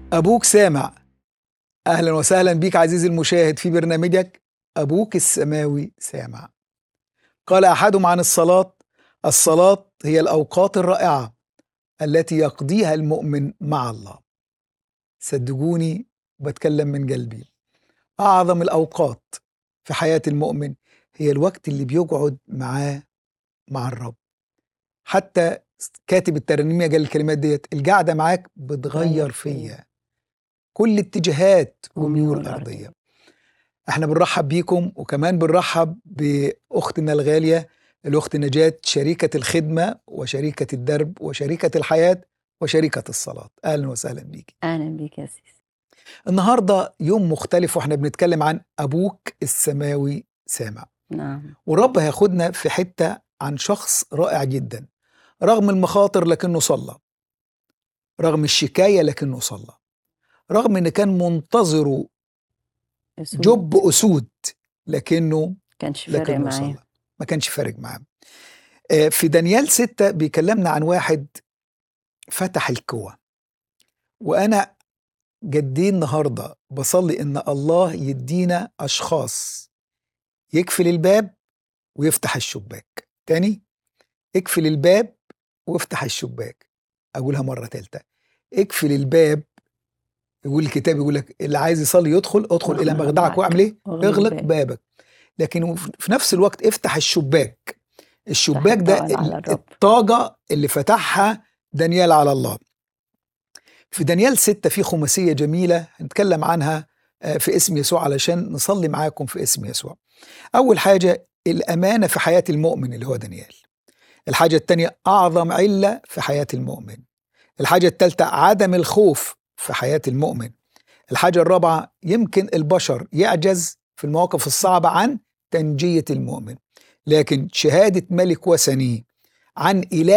أبوك سامع أهلا وسهلا بك عزيزي المشاهد في برنامجك أبوك السماوي سامع قال أحدهم عن الصلاة الصلاة هي الأوقات الرائعة التي يقضيها المؤمن مع الله صدقوني بتكلم من قلبي أعظم الأوقات في حياة المؤمن هي الوقت اللي بيقعد معاه مع الرب حتى كاتب الترنيمية قال الكلمات ديت القعدة معاك بتغير فيا كل اتجاهات وميول وميول أرضية احنا بنرحب بيكم وكمان بنرحب بأختنا الغالية الأخت نجاة شريكة الخدمة وشريكة الدرب وشريكة الحياة وشريكة الصلاة أهلا وسهلا بيك اهلا بيك يا سيس النهاردة يوم مختلف واحنا بنتكلم عن أبوك السماوي سامع نعم والرب هياخدنا في حتة عن شخص رائع جدا رغم المخاطر لكنه صلى رغم الشكاية لكنه صلى رغم ان كان منتظره أسود. جب اسود لكنه كانش فارق لكنه معايا صلى ما كانش فارق معاه آه، في دانيال ستة بيكلمنا عن واحد فتح الكوى وانا جدي النهارده بصلي ان الله يدينا اشخاص يقفل الباب ويفتح الشباك تاني اقفل الباب وافتح الشباك اقولها مره ثالثه اقفل الباب يقول الكتاب يقول لك اللي عايز يصلي يدخل ادخل الى واغلق مخدعك معك. واعمل ايه واغلق اغلق الباب. بابك لكن في نفس الوقت افتح الشباك الشباك ده الطاقة على ال- الرب. الطاقة اللي فتحها دانيال على الله في دانيال ستة في خماسية جميلة هنتكلم عنها آه، في اسم يسوع علشان نصلي معاكم في اسم يسوع أول حاجة الأمانة في حياة المؤمن اللي هو دانيال الحاجة التانية أعظم علة في حياة المؤمن الحاجة التالتة عدم الخوف في حياة المؤمن الحاجة الرابعة يمكن البشر يعجز في المواقف الصعبة عن تنجية المؤمن لكن شهادة ملك وثني عن إله